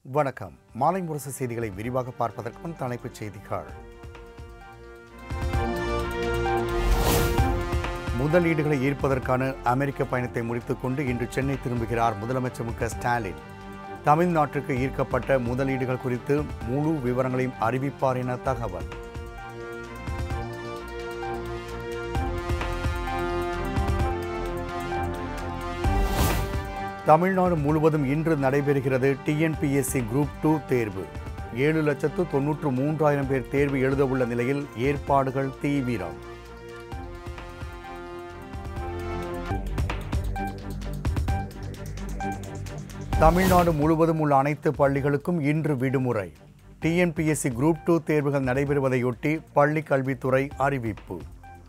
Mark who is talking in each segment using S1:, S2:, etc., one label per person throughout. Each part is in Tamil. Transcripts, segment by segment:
S1: வணக்கம் மாலை முரசு செய்திகளை விரிவாக பார்ப்பதற்கு முன் தலைப்புச் செய்திகள் முதலீடுகளை ஈர்ப்பதற்கான அமெரிக்க பயணத்தை முடித்துக்கொண்டு இன்று சென்னை திரும்புகிறார் முதலமைச்சர் மு க ஸ்டாலின் தமிழ்நாட்டிற்கு ஈர்க்கப்பட்ட முதலீடுகள் குறித்து முழு விவரங்களையும் அறிவிப்பார் என தகவல் தமிழ்நாடு முழுவதும் இன்று நடைபெறுகிறது டிஎன்பிஎஸ்சி குரூப் டூ தேர்வு ஏழு லட்சத்து தொன்னூற்று மூன்றாயிரம் பேர் தேர்வு எழுதவுள்ள நிலையில் ஏற்பாடுகள் தீவிரம் தமிழ்நாடு முழுவதும் உள்ள அனைத்து பள்ளிகளுக்கும் இன்று விடுமுறை டிஎன்பிஎஸ்சி குரூப் டூ தேர்வுகள் நடைபெறுவதையொட்டி பள்ளி கல்வித்துறை அறிவிப்பு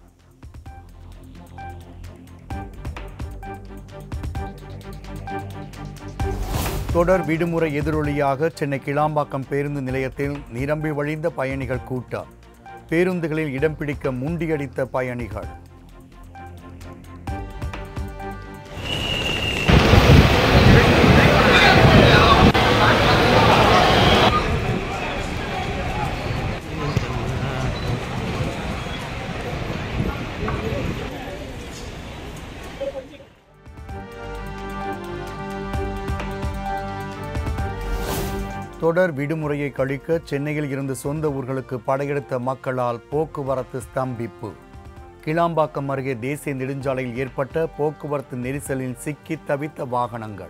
S1: தொடர் விடுமுறை எதிரொலியாக சென்னை கிளாம்பாக்கம் பேருந்து நிலையத்தில் நிரம்பி வழிந்த பயணிகள் கூட்டம் பேருந்துகளில் இடம் பிடிக்க முண்டியடித்த பயணிகள் தொடர் விடுமுறையை கழிக்க சென்னையில் இருந்து சொந்த ஊர்களுக்கு படையெடுத்த மக்களால் போக்குவரத்து ஸ்தம்பிப்பு கிளாம்பாக்கம் அருகே தேசிய நெடுஞ்சாலையில் ஏற்பட்ட போக்குவரத்து நெரிசலில் சிக்கி தவித்த வாகனங்கள்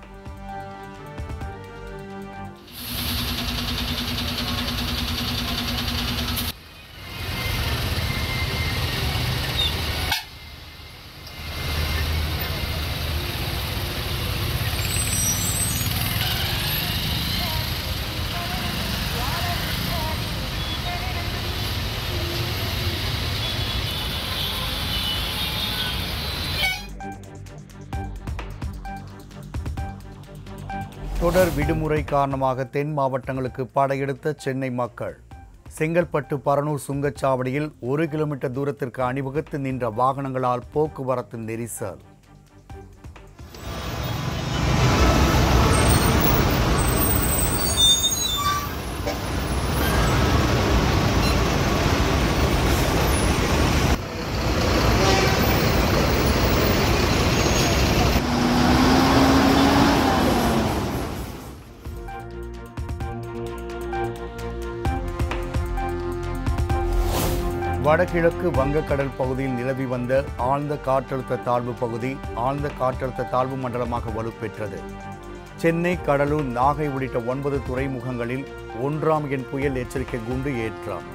S1: தொடர் விடுமுறை காரணமாக தென் மாவட்டங்களுக்கு படையெடுத்த சென்னை மக்கள் செங்கல்பட்டு பரனூர் சுங்கச்சாவடியில் ஒரு கிலோமீட்டர் தூரத்திற்கு அணிவகுத்து நின்ற வாகனங்களால் போக்குவரத்து நெரிசல் வடகிழக்கு வங்கக்கடல் பகுதியில் நிலவி வந்த ஆழ்ந்த காற்றழுத்த தாழ்வு பகுதி ஆழ்ந்த காற்றழுத்த தாழ்வு மண்டலமாக வலுப்பெற்றது சென்னை கடலூர் நாகை உள்ளிட்ட ஒன்பது துறைமுகங்களில் ஒன்றாம் எண் புயல் எச்சரிக்கை குண்டு ஏற்றம்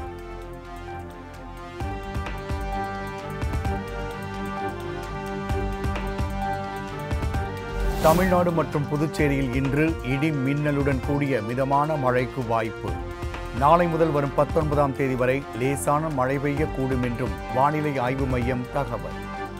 S1: தமிழ்நாடு மற்றும் புதுச்சேரியில் இன்று இடி மின்னலுடன் கூடிய மிதமான மழைக்கு வாய்ப்பு நாளை முதல் வரும் பத்தொன்பதாம் தேதி வரை லேசான மழை பெய்யக்கூடும் என்றும் வானிலை ஆய்வு மையம் தகவல்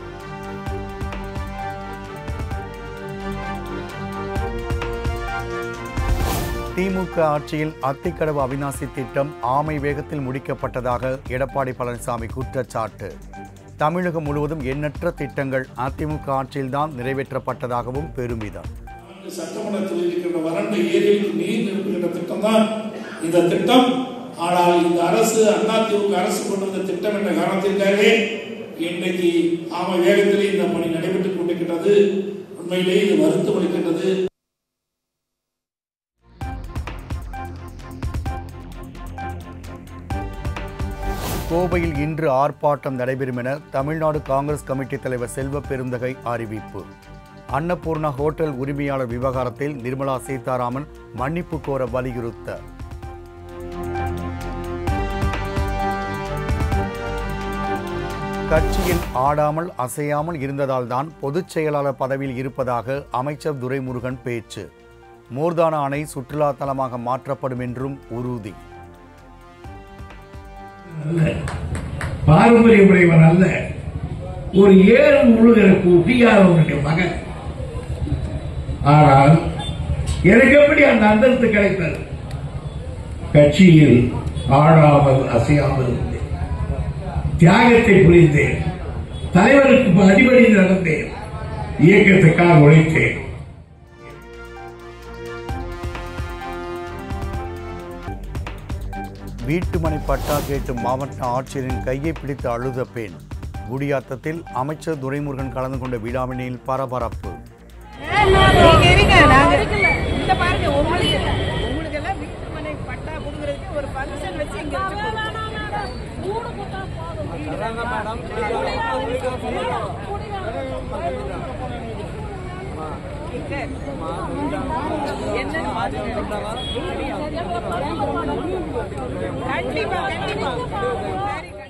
S1: திமுக ஆட்சியில் அத்திக்கடவு அவிநாசி திட்டம் ஆமை வேகத்தில் முடிக்கப்பட்டதாக எடப்பாடி பழனிசாமி குற்றச்சாட்டு தமிழகம் முழுவதும் எண்ணற்ற திட்டங்கள் அதிமுக ஆட்சியில்தான் நிறைவேற்றப்பட்டதாகவும் பெருமிதம்
S2: சட்டமன்றத்தில் இருக்கின்ற வறண்ட ஏரிகளுக்கு நீர் நிரப்புகின்ற திட்டம் தான் இந்த திட்டம் ஆனால் இந்த அரசு அதிமுக அரசு கொண்டு வந்த திட்டம் என்ற காரணத்திற்காகவே இன்றைக்கு ஆம வேகத்திலே இந்த பணி நடைபெற்றுக் கொண்டிருக்கின்றது உண்மையிலேயே இது வருத்தம் அளிக்கின்றது
S1: கோவையில் இன்று ஆர்ப்பாட்டம் நடைபெறும் என தமிழ்நாடு காங்கிரஸ் கமிட்டி தலைவர் செல்வ பெருந்தகை அறிவிப்பு அன்னபூர்ணா ஹோட்டல் உரிமையாளர் விவகாரத்தில் நிர்மலா சீதாராமன் மன்னிப்பு கோர வலியுறுத்த கட்சியில் ஆடாமல் அசையாமல் இருந்ததால் தான் பொதுச் செயலாளர் பதவியில் இருப்பதாக அமைச்சர் துரைமுருகன் பேச்சு மோர்தான அணை சுற்றுலா தலமாக மாற்றப்படும் என்றும் உறுதி
S3: அல்ல பாரம்பரிய உடையவன் அல்ல ஒரு ஏழு முழுகிற குட்டியார் அவனுடைய மகன் ஆனால் எனக்கு எப்படி அந்த அந்தஸ்து கிடைத்தது கட்சியில் ஆடாமல் அசையாமல் இருந்தேன் தியாகத்தை புரிந்தேன் தலைவருக்கு அடிபடி நடந்தேன் இயக்கத்துக்காக உழைத்தேன்
S1: வீட்டுமனை பட்டா கேட்டு மாவட்ட ஆட்சியரின் கையை பிடித்து அழுத பெண் குடியாத்தத்தில் அமைச்சர் துரைமுருகன் கலந்து கொண்ட விழாவினில் பரபரப்பு
S4: நீங்க இருங்க நாங்க இந்த பாருங்க உங்களுக்கு உங்களுக்கு எல்லாம் வீட்டு மனை பட்டா கொடுக்கறதுக்கு ஒரு ஃபங்க்ஷன் வச்சு இங்க வச்சு கண்டிப்பா கண்டிப்பா Very good.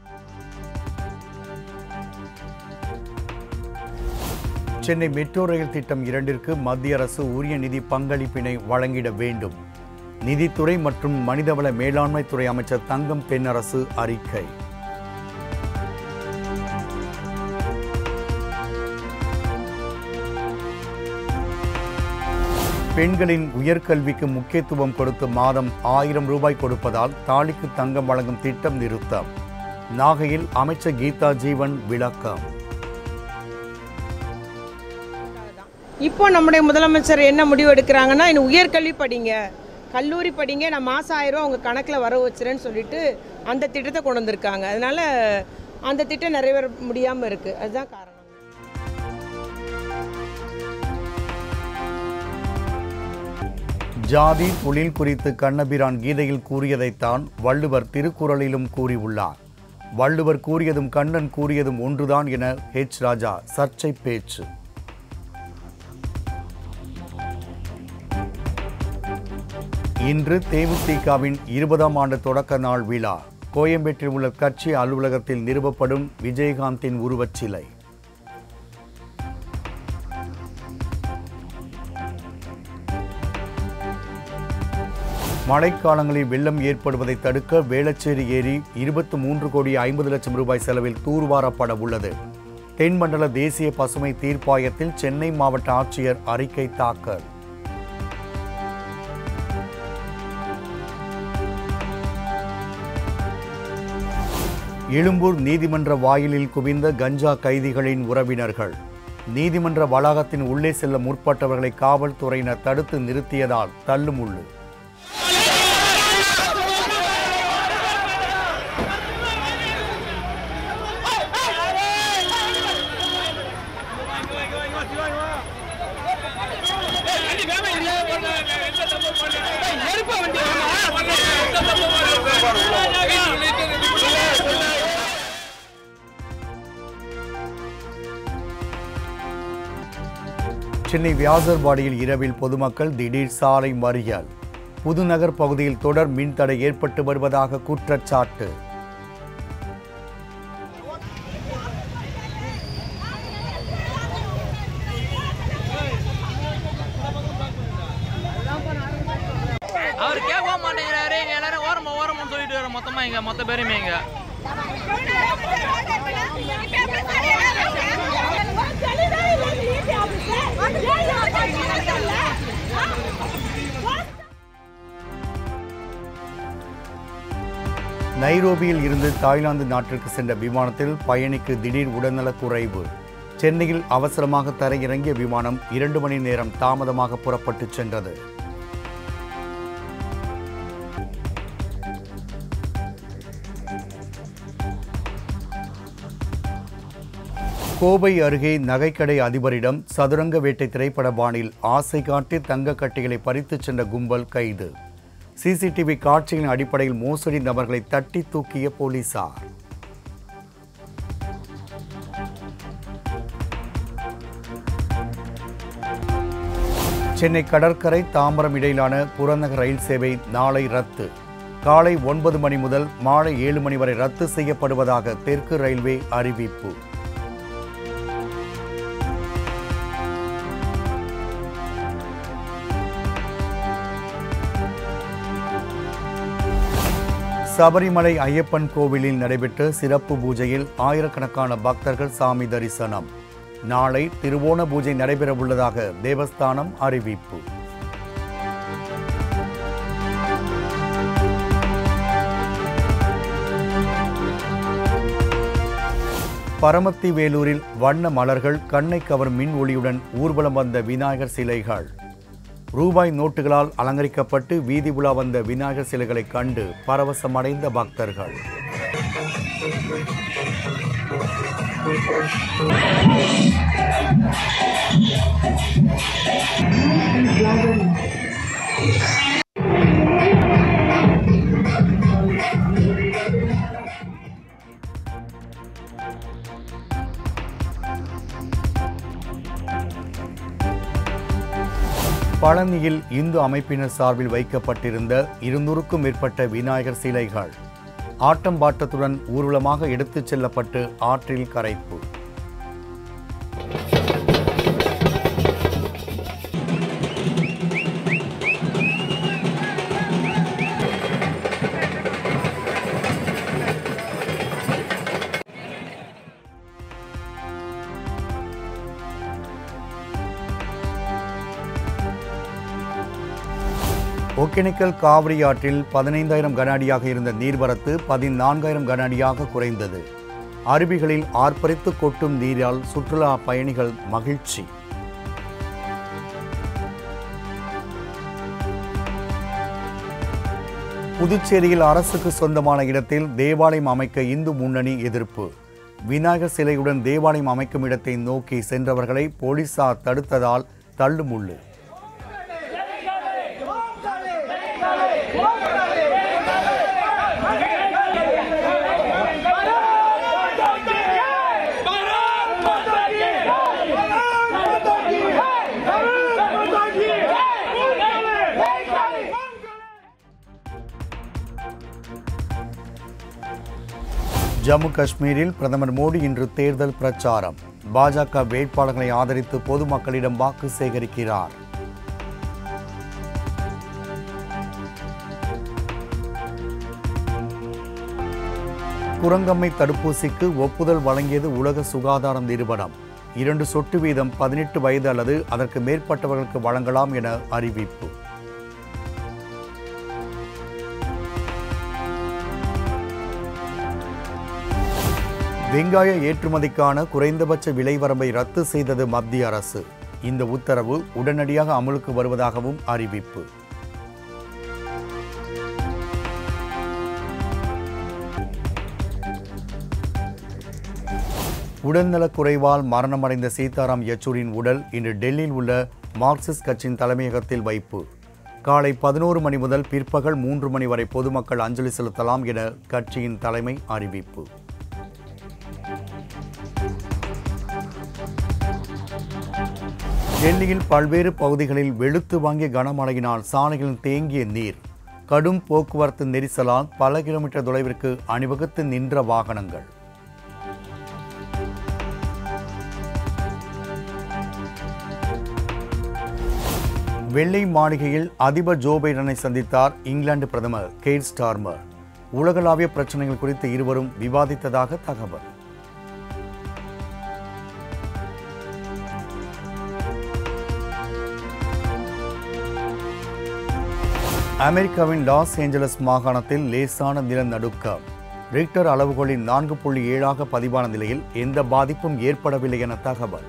S1: Chennai metro rail திட்டம் இரண்டிற்கு மத்திய அரசு உரிய நிதி பங்களிப்பினை வழங்கிட வேண்டும் நிதித்துறை மற்றும் மனிதவள மேலாண்மை துறை அமைச்சர் தங்கம் தென்னரசு அறிக்கை பெண்களின் உயர்கல்விக்கு முக்கியத்துவம் கொடுத்து மாதம் ஆயிரம் ரூபாய் கொடுப்பதால் தாலிக்கு தங்கம் வழங்கும் திட்டம் நிறுத்தம் நாகையில் அமைச்சர் கீதா ஜீவன் விளக்கம்
S4: இப்போ நம்முடைய முதலமைச்சர் என்ன முடிவு எடுக்கிறாங்கன்னா இன்னும் உயர்கல்வி படிங்க கல்லூரி படிங்க நான் மாதம் ஆயிரம் ரூபா உங்கள் கணக்கில் வர வச்சுறேன்னு சொல்லிட்டு அந்த திட்டத்தை கொண்டு வந்திருக்காங்க அதனால அந்த திட்டம் நிறைவேற முடியாமல் இருக்குது அதுதான் காரணம்
S1: ஜாதி தொழில் குறித்து கண்ணபிரான் கீதையில் கூறியதைத்தான் வள்ளுவர் திருக்குறளிலும் கூறியுள்ளார் வள்ளுவர் கூறியதும் கண்ணன் கூறியதும் ஒன்றுதான் என ஹெச் ராஜா சர்ச்சை பேச்சு இன்று தேமுதிகவின் இருபதாம் ஆண்டு தொடக்க நாள் விழா கோயம்பேட்டில் உள்ள கட்சி அலுவலகத்தில் நிறுவப்படும் விஜயகாந்தின் உருவச்சிலை மழைக்காலங்களில் வெள்ளம் ஏற்படுவதை தடுக்க வேளச்சேரி ஏரி இருபத்தி மூன்று கோடி ஐம்பது லட்சம் ரூபாய் செலவில் தூர்வாரப்பட உள்ளது தென்மண்டல தேசிய பசுமை தீர்ப்பாயத்தில் சென்னை மாவட்ட ஆட்சியர் அறிக்கை தாக்கல் எழும்பூர் நீதிமன்ற வாயிலில் குவிந்த கஞ்சா கைதிகளின் உறவினர்கள் நீதிமன்ற வளாகத்தின் உள்ளே செல்ல முற்பட்டவர்களை காவல்துறையினர் தடுத்து நிறுத்தியதால் தள்ளுமுள்ளு சென்னை வியாசர்பாடியில் இரவில் பொதுமக்கள் திடீர் சாலை மறியல் புதுநகர் பகுதியில் தொடர் மின்தடை ஏற்பட்டு வருவதாக குற்றச்சாட்டு
S5: அவர் கேட்கவும் மாட்டேங்கிறாரு இங்க எல்லாரும் ஓரமா ஓரமான்னு சொல்லிட்டு வர மொத்தமா இங்க மொத்த பேருமே இங்க
S1: நைரோபியில் இருந்து தாய்லாந்து நாட்டிற்கு சென்ற விமானத்தில் பயணிக்கு திடீர் உடல்நலக் குறைவு சென்னையில் அவசரமாக தரையிறங்கிய விமானம் இரண்டு மணி நேரம் தாமதமாக புறப்பட்டுச் சென்றது கோவை அருகே நகைக்கடை அதிபரிடம் சதுரங்க வேட்டை திரைப்பட பாணியில் ஆசை காட்டி தங்க கட்டிகளை பறித்துச் சென்ற கும்பல் கைது சிசிடிவி காட்சிகளின் அடிப்படையில் மோசடி நபர்களை தட்டி தூக்கிய போலீசார் சென்னை கடற்கரை தாம்பரம் இடையிலான புறநகர் ரயில் சேவை நாளை ரத்து காலை ஒன்பது மணி முதல் மாலை ஏழு மணி வரை ரத்து செய்யப்படுவதாக தெற்கு ரயில்வே அறிவிப்பு சபரிமலை ஐயப்பன் கோவிலில் நடைபெற்ற சிறப்பு பூஜையில் ஆயிரக்கணக்கான பக்தர்கள் சாமி தரிசனம் நாளை திருவோண பூஜை நடைபெறவுள்ளதாக தேவஸ்தானம் அறிவிப்பு பரமத்தி வேலூரில் வண்ண மலர்கள் கண்ணை கவரும் மின் ஒளியுடன் ஊர்வலம் வந்த விநாயகர் சிலைகள் ரூபாய் நோட்டுகளால் அலங்கரிக்கப்பட்டு வீதி உலா வந்த விநாயகர் சிலைகளை கண்டு பரவசமடைந்த பக்தர்கள் பழனியில் இந்து அமைப்பினர் சார்பில் வைக்கப்பட்டிருந்த இருநூறுக்கும் மேற்பட்ட விநாயகர் சிலைகள் ஆட்டம் பாட்டத்துடன் ஊர்வலமாக எடுத்துச் செல்லப்பட்டு ஆற்றில் கரைப்பு ஒகேனக்கல் காவிரி ஆற்றில் பதினைந்தாயிரம் கன அடியாக இருந்த நீர்வரத்து பதினான்காயிரம் கன அடியாக குறைந்தது அருவிகளில் ஆர்ப்பரித்து கொட்டும் நீரால் சுற்றுலா பயணிகள் மகிழ்ச்சி புதுச்சேரியில் அரசுக்கு சொந்தமான இடத்தில் தேவாலயம் அமைக்க இந்து முன்னணி எதிர்ப்பு விநாயகர் சிலையுடன் தேவாலயம் அமைக்கும் இடத்தை நோக்கி சென்றவர்களை போலீசார் தடுத்ததால் தள்ளுமுள்ளு ஜம்மு காஷ்மீரில் பிரதமர் மோடி இன்று தேர்தல் பிரச்சாரம் பாஜக வேட்பாளர்களை ஆதரித்து பொதுமக்களிடம் வாக்கு சேகரிக்கிறார் குரங்கம்மை தடுப்பூசிக்கு ஒப்புதல் வழங்கியது உலக சுகாதார நிறுவனம் இரண்டு சொட்டு வீதம் பதினெட்டு வயது அல்லது அதற்கு மேற்பட்டவர்களுக்கு வழங்கலாம் என அறிவிப்பு வெங்காய ஏற்றுமதிக்கான குறைந்தபட்ச விலை வரம்பை ரத்து செய்தது மத்திய அரசு இந்த உத்தரவு உடனடியாக அமலுக்கு வருவதாகவும் அறிவிப்பு உடல்நலக் குறைவால் மரணமடைந்த சீதாராம் யெச்சூரியின் உடல் இன்று டெல்லியில் உள்ள மார்க்சிஸ்ட் கட்சியின் தலைமையகத்தில் வைப்பு காலை பதினோரு மணி முதல் பிற்பகல் மூன்று மணி வரை பொதுமக்கள் அஞ்சலி செலுத்தலாம் என கட்சியின் தலைமை அறிவிப்பு டெல்லியில் பல்வேறு பகுதிகளில் வெளுத்து வாங்கிய கனமழையினால் சாலைகளில் தேங்கிய நீர் கடும் போக்குவரத்து நெரிசலால் பல கிலோமீட்டர் தொலைவிற்கு அணிவகுத்து நின்ற வாகனங்கள் வெள்ளை மாளிகையில் அதிபர் ஜோ பைடனை சந்தித்தார் இங்கிலாந்து பிரதமர் கெய்ர் ஸ்டார்மர் உலகளாவிய பிரச்சனைகள் குறித்து இருவரும் விவாதித்ததாக தகவல் அமெரிக்காவின் லாஸ் ஏஞ்சலஸ் மாகாணத்தில் லேசான நிலநடுக்கம் ரிக்டர் அளவுகோலின் நான்கு புள்ளி ஏழாக பதிவான நிலையில் எந்த பாதிப்பும் ஏற்படவில்லை என தகவல்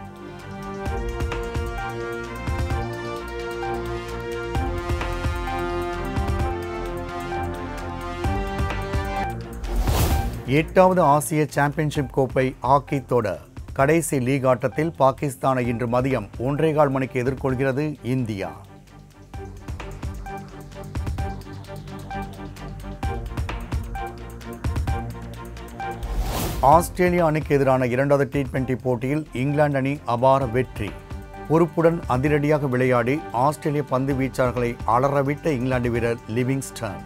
S1: எட்டாவது ஆசிய சாம்பியன்ஷிப் கோப்பை ஹாக்கி தொடர் கடைசி லீக் ஆட்டத்தில் பாகிஸ்தானை இன்று மதியம் ஒன்றே கால் மணிக்கு எதிர்கொள்கிறது இந்தியா ஆஸ்திரேலியா அணிக்கு எதிரான இரண்டாவது டி டுவெண்டி போட்டியில் இங்கிலாந்து அணி அபார வெற்றி பொறுப்புடன் அதிரடியாக விளையாடி ஆஸ்திரேலிய பந்து வீச்சாளர்களை அலறவிட்ட இங்கிலாந்து வீரர் லிவிங்ஸ்டன்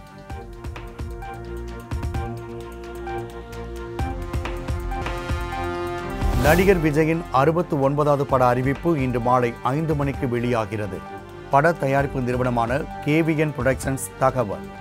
S1: நடிகர் விஜயின் அறுபத்து ஒன்பதாவது பட அறிவிப்பு இன்று மாலை ஐந்து மணிக்கு வெளியாகிறது பட தயாரிப்பு நிறுவனமான கேவிஎன் புரொடக்ஷன்ஸ் தகவல்